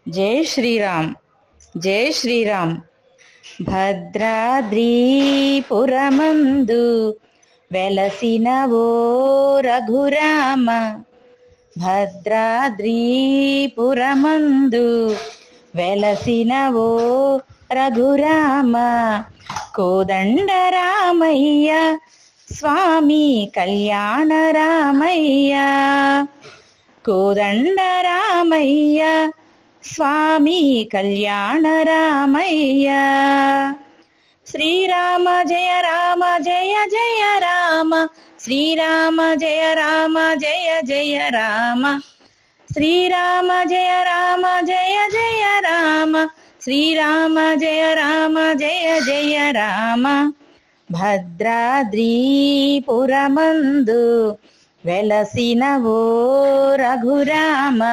జై శ్రీరామ్ జై శ్రీరామ్ భద్రాద్రీపురమందు వెలసిన ఓ రఘురామ భద్రాద్రీపురమందు వెలసిన ఓ రఘురామ కోదండరామయ్య స్వామి కళ్యాణ రామయ్య కోదండరామయ్య స్వామి కళ్యాణ రామయ్య శ్రీరామ జయ రామ జయ జయ రామ శ్రీరామ జయ రామ జయ జయ రామ శ్రీరామ జయ రామ జయ జయ రామ శ్రీరామ జయ రామ జయ జయ రామ భద్రాద్రీపురమందు వెలసిన ఓ రఘురామ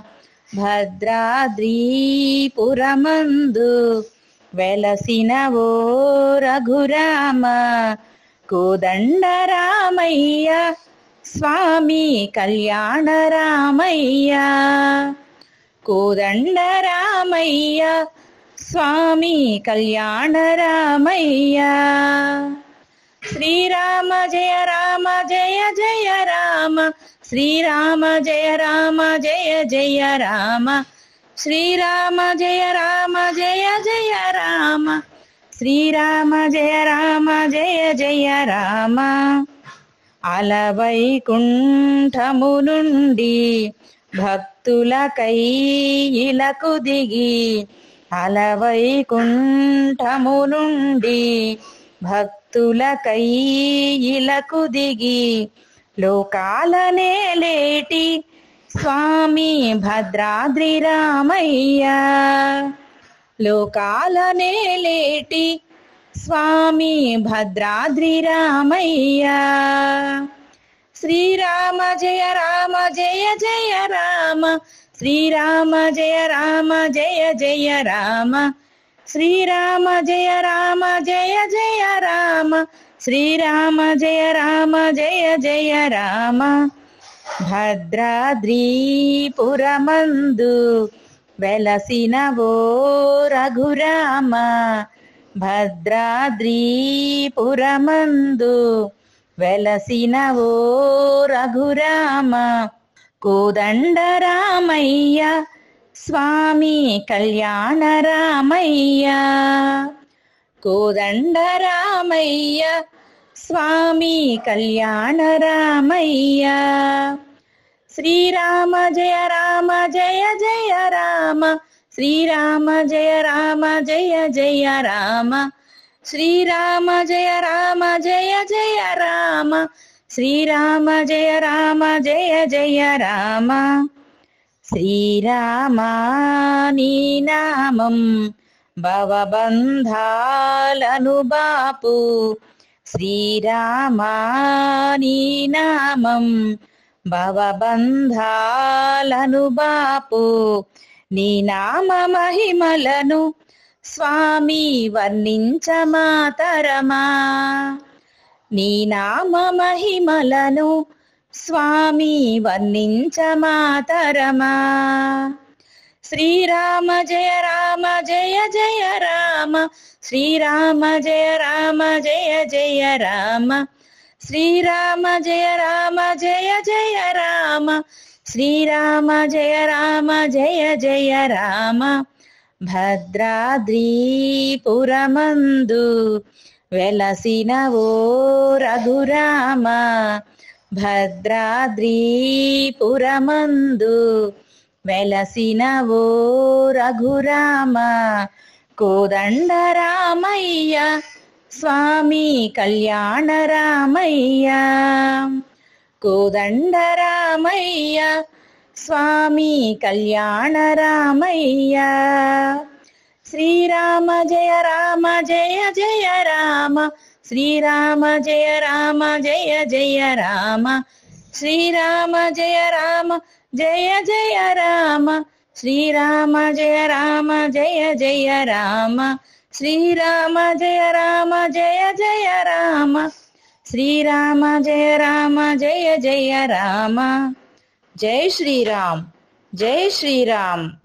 భద్రాద్రీపురమందు వెలసిన ఓ రఘురామ కోదండరామయ్య స్వామి కళ్యాణ రామయ్య కోదండరామయ్య స్వామి కళ్యాణ రామయ్య శ్రీరామ జయ రామ జయ జయ రామ శ్రీరామ జయ రామ జయ జయ రామ శ్రీరామ జయ రామ జయ జయ రామ శ్రీరామ జయ రామ జయ జయ రామ అలవైకుంఠము నుండి భక్తులకై ఇలకు దిగి అలవైకుంఠము నుండి భక్తులకై ఇలకు దిగి లోకాలనే లేటి స్వామి భద్రాద్రి రామయ్య లోకాలనే లేటి స్వామి భద్రాద్రి రామయ్య శ్రీరామ జయ రామ జయ జయ రామ శ్రీరామ జయ రామ జయ జయ రామ శ్రీరామ జయ రామ జయ జయ రామ శ్రీరామ జయ రామ జయ జయ రామ భద్రాద్రీపురమందు వెలసిన ఓ రఘురామ భద్రాద్రీపురమందు వెలసిన ఓ రఘురామ కోదండరామయ్య స్వామి కళ్యాణ రామయ్య కోదండరామయ్య స్వామి కళ్యాణ రామయ్య శ్రీరామ జయ రామ జయ జయ రామ శ్రీరామ జయ రామ జయ జయ రామ శ్రీరామ జయ రామ జయ జయ రామ శ్రీరామ జయ రామ జయ జయ రామ శ్రీరామా నీ నామం భవబంధాలను బాపు శ్రీరామా నీ నామం భవబంధాలను బాపు నీ నామ మహిమలను స్వామి వర్ణించమాతరమా నీ నామ మహిమలను స్వామి వర్ణించమాతరమా శ్రీరామ జయ రామ జయ జయ రామ శ్రీరామ జయ రామ జయ జయ రామ శ్రీరామ జయ రామ జయ జయ రామ శ్రీరామ జయ రామ జయ జయ రామ భద్రాద్రీపురమందు వెలసిన ఓ రఘురామ భద్రాద్రీపురమందు వెలసిన ఓ రఘురామ కోదండరామయ్య స్వామి కళ్యాణ రామయ్య కోదండరామయ్య స్వామి కళ్యాణ రామయ్య శ్రీరామ జయ రామ జయ జయ రామ శ్రీరామ జయ రామ జయ జయ రామ శ్రీరామ జయ రామ జయ జయ రామ శ్రీరామ జయ రామ జయ జయ రామ శ్రీరామ జయ రామ జయ జయ రామ శ్రీరామ జయ రామ జయ జయ రామ జై శ్రీరామ్ జై శ్రీరామ్